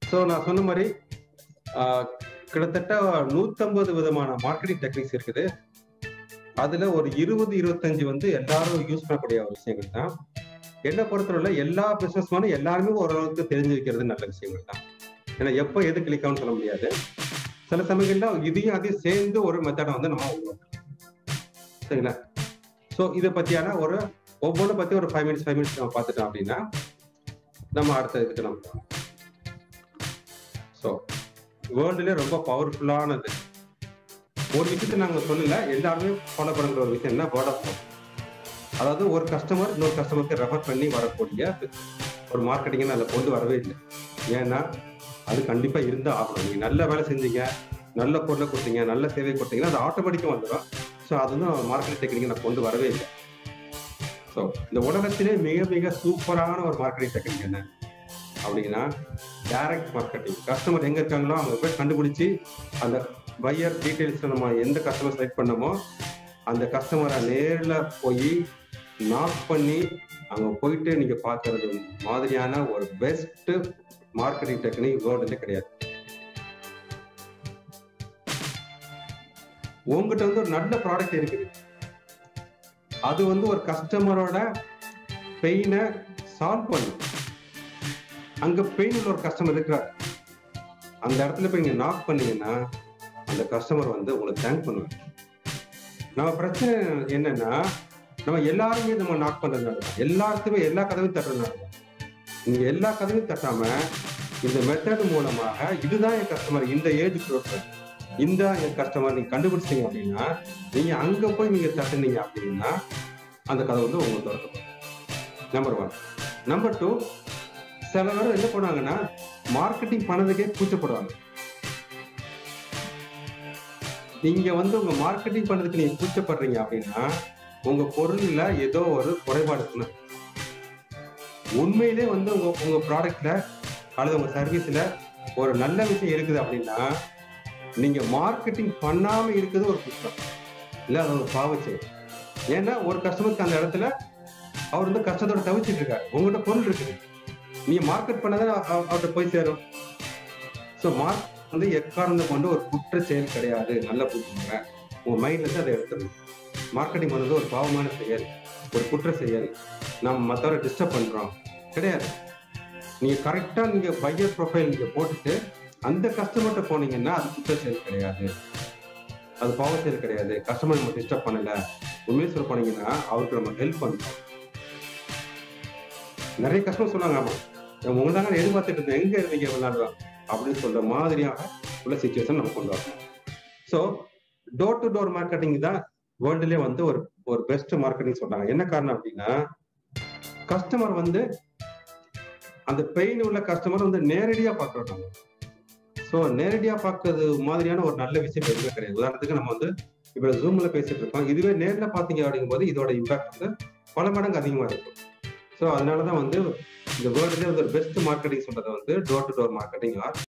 So நான் சொன்ன மாதிரி ஆஹ், கிட்டத்தட்ட நூத்தம்பது விதமான மார்க்கெட்டிங் டெக்னிக்ஸ் இருக்குது அதுல ஒரு இருபது இருபத்தஞ்சு வந்து எல்லாரும் யூஸ் பண்ணக்கூடிய ஒரு விஷயங்கள் தான் என்னை பொறுத்தவரை எல்லா பிசினஸ் எல்லாருமே ஓரளவுக்கு தெரிஞ்சு வைக்கிறது நல்ல விஷயங்கள் தான் ஏன்னா எப்போ எது கிளிக் ஆகும்னு சொல்ல முடியாது சில சமயங்கள்ல இதையும் அதையும் சேர்ந்து ஒரு மெத்தடை வந்து நம்ம உருவாக்கலாம் சரிங்களா ஸோ இதை பத்தியான ஒரு ஒவ்வொன்றை பத்தி ஒரு ஃபைவ் மினிட்ஸ் ஃபைவ் மினிட்ஸ் நம்ம பார்த்துட்டோம் அப்படின்னா நம்ம அடுத்த இதுக்கு நம்ம போகலாம் ஸோ வேர்ல்டுலேயே ரொம்ப பவர்ஃபுல்லானது ஒரு விஷயத்தை நாங்கள் சொல்லல எல்லாருமே ஃபாலோ பண்ணுற ஒரு விஷயம் என்ன வேர்ட் ஆஃப் அதாவது ஒரு கஸ்டமர் இன்னொரு கஸ்டமருக்கு ரெஃபர் பண்ணி வரக்கூடிய ஒரு மார்க்கெட்டிங்னு அதில் கொண்டு வரவே இல்லை ஏன்னா அது கண்டிப்பா இருந்தா ஆகணும் நீங்க நல்ல வேலை செஞ்சீங்க நல்ல பொருளை கொடுத்தீங்க நல்ல சேவை கொடுத்தீங்கன்னா அது ஆட்டோமேட்டிக்கா வந்துடும் ஸோ அது வந்து மார்க்கெட் டெக்னிக் நான் கொண்டு வரவே இல்லை ஸோ இந்த உலகத்திலே மிக மிக சூப்பரான ஒரு மார்க்கெட்டிங் டெக்னிக் என்ன அப்படின்னா டைரக்ட் மார்க்கெட்டிங் கஸ்டமர் எங்க இருக்காங்களோ அவங்க போய் கண்டுபிடிச்சி அந்த பையர் டீடைல்ஸ் நம்ம எந்த கஸ்டமர் செலக்ட் பண்ணமோ அந்த கஸ்டமரை நேரில் போய் நாக் பண்ணி அங்க போயிட்டு நீங்க பார்க்கறது மாதிரியான ஒரு பெஸ்ட் மார்க்கெட்டிங் டெக்னிக் வேர்ல்டுல கிடையாது உங்ககிட்ட வந்து ஒரு நல்ல ப்ராடக்ட் இருக்குது அது வந்து ஒரு கஸ்டமரோட பெயினை சால்வ் பண்ணும் அங்க பெயின் உள்ள ஒரு கஸ்டமர் இருக்கிறார் அந்த இடத்துல போய் நீங்க நாக் பண்ணீங்கன்னா அந்த கஸ்டமர் வந்து உங்களுக்கு தேங்க் பண்ணுவார் நம்ம பிரச்சனை என்னன்னா நம்ம எல்லாருமே நம்ம நாக் பண்றதுனால தான். எல்லாத்துக்குமே எல்லா கதவையும் தட்டுறதுனால தான். நீங்க எல்லா கதவையும் தட்டாம இந்த மெத்தட் மூலமாக இதுதான் என் கஸ்டமர் இந்த ஏஜ் குரூப் இந்த என் கஸ்டமர் நீங்க கண்டுபிடிச்சீங்க அப்படின்னா நீங்க அங்க போய் நீங்க தட்டுனீங்க அப்படின்னா அந்த கதை வந்து உங்களுக்கு திறக்கப்படும் நம்பர் ஒன் நம்பர் டூ சில பேர் என்ன பண்ணுவாங்கன்னா மார்க்கெட்டிங் பண்ணதுக்கே கூச்சப்படுவாங்க நீங்க வந்து உங்க மார்க்கெட்டிங் பண்ணதுக்கு நீங்க கூச்சப்படுறீங்க அப்படின்னா உங்க பொருள்ல ஏதோ ஒரு குறைபாடு இருக்குன்னு உண்மையிலே வந்து உங்க உங்க ப்ராடக்ட்ல அல்லது உங்க சர்வீஸ்ல ஒரு நல்ல விஷயம் இருக்குது அப்படின்னா நீங்க மார்க்கெட்டிங் பண்ணாம இருக்குது ஒரு குற்றம் இல்ல அது ஒரு பாவச்செயல் ஏன்னா ஒரு கஸ்டமருக்கு அந்த இடத்துல அவர் வந்து கஷ்டத்தோட தவிச்சிட்டு இருக்காரு உங்ககிட்ட பொருள் இருக்குது நீங்க மார்க்கெட் பண்ணதான் அவ- அவர்கிட்ட போய் சேரும் ஸோ மார்க் வந்து எக்காரணம் கொண்டு ஒரு குற்ற செயல் கிடையாது நல்லா புரிஞ்சுங்க உங்க மைண்ட்ல இருந்து அதை எடுத்துடணும் மார்க்கெட்டிங் பண்ணது ஒரு பாவமான செயல் ஒரு குற்ற செயல் நம்ம மற்றவரை டிஸ்டர்ப் பண்றோம் கிடையாது நீங்க கரெக்டா நீங்க பையர் ப்ரொஃபைல் நீங்க போட்டுட்டு அந்த கஸ்டமர்கிட்ட போனீங்கன்னா அது குற்ற செயல் கிடையாது அது பாவ செயல் கிடையாது கஸ்டமர் நம்ம டிஸ்டர்ப் பண்ணல உண்மையை சொல்ல போனீங்கன்னா அவருக்கு நம்ம ஹெல்ப் பண்றோம் நிறைய கஸ்டமர் சொன்னாங்க ஆமா உங்களை தாங்க எதிர்பார்த்துட்டு இருந்தேன் எங்க இருந்தீங்க விளையாடுறோம் அப்படின்னு சொல்ற மாதிரியாக உள்ள சுச்சுவேஷன் நம்ம கொண்டு வரணும் so door to door marketing தான் வேர்ல்டுலேயே வந்து ஒரு ஒரு பெஸ்ட் மார்க்கெட்டிங் சொல்றாங்க என்ன காரணம் அப்படின்னா கஸ்டமர் வந்து அந்த பெயின் உள்ள கஸ்டமர் வந்து நேரடியா பார்க்கறோம் நம்ம ஸோ நேரடியா பார்க்கறது மாதிரியான ஒரு நல்ல விஷயம் எதுவுமே கிடையாது உதாரணத்துக்கு நம்ம வந்து இப்போ ஜூம்ல பேசிட்டு இருக்கோம் இதுவே நேர்ல பாத்தீங்க அப்படிங்கும்போது இதோட இம்பாக்ட் வந்து பல மடங்கு அதிகமா இருக்கும் ஸோ அதனாலதான் வந்து இந்த வேர்ல்டுலேயே வந்து ஒரு பெஸ்ட் மார்க்கெட்டிங் சொல்றதை வந்து door to door marketing R